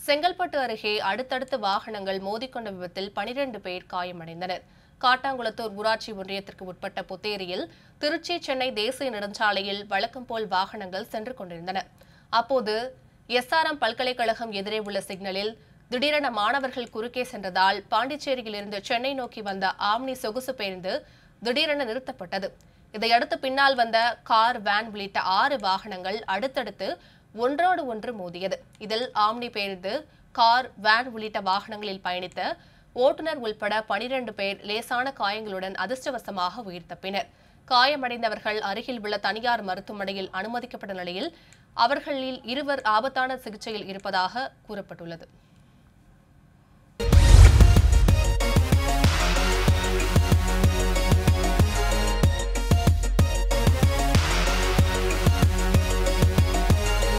செங்கல்பட்டு அருகே அடுத்தடுத்த வாகனங்கள் மோதிக்கொண்ட விபத்தில் பனிரெண்டு பேர் காயமடைந்தனர் காட்டாங்குளத்தூர் ஊராட்சி ஒன்றியத்திற்கு உட்பட்ட புத்தேரியில் திருச்சி சென்னை தேசிய நெடுஞ்சாலையில் வழக்கம் போல் வாகனங்கள் சென்று கொண்டிருந்தன அப்போது எஸ்ஆர்எம் பல்கலைக்கழகம் எதிரே உள்ள சிக்னலில் திடீரென மாணவர்கள் குறுக்கே சென்றதால் பாண்டிச்சேரியிலிருந்து சென்னை நோக்கி வந்த ஆம்னி சொகுசு பேருந்து திடீரென நிறுத்தப்பட்டது இதையடுத்து பின்னால் வந்த கார் வேன் உள்ளிட்ட ஆறு வாகனங்கள் அடுத்தடுத்து ஒன்றோடு ஒன்று மோதியது இதில் ஆம்னி பேருந்து கார் வேன் உள்ளிட்ட வாகனங்களில் பயணித்த ஓட்டுநர் உள்பட பனிரெண்டு பேர் லேசான காயங்களுடன் அதிர்ஷ்டவசமாக உயிர் தப்பினர் காயமடைந்தவர்கள் அருகில் உள்ள தனியார் மருத்துவமனையில் அனுமதிக்கப்பட்ட நிலையில் அவர்களில் இருவர் ஆபத்தான சிகிச்சையில் இருப்பதாக கூறப்பட்டுள்ளது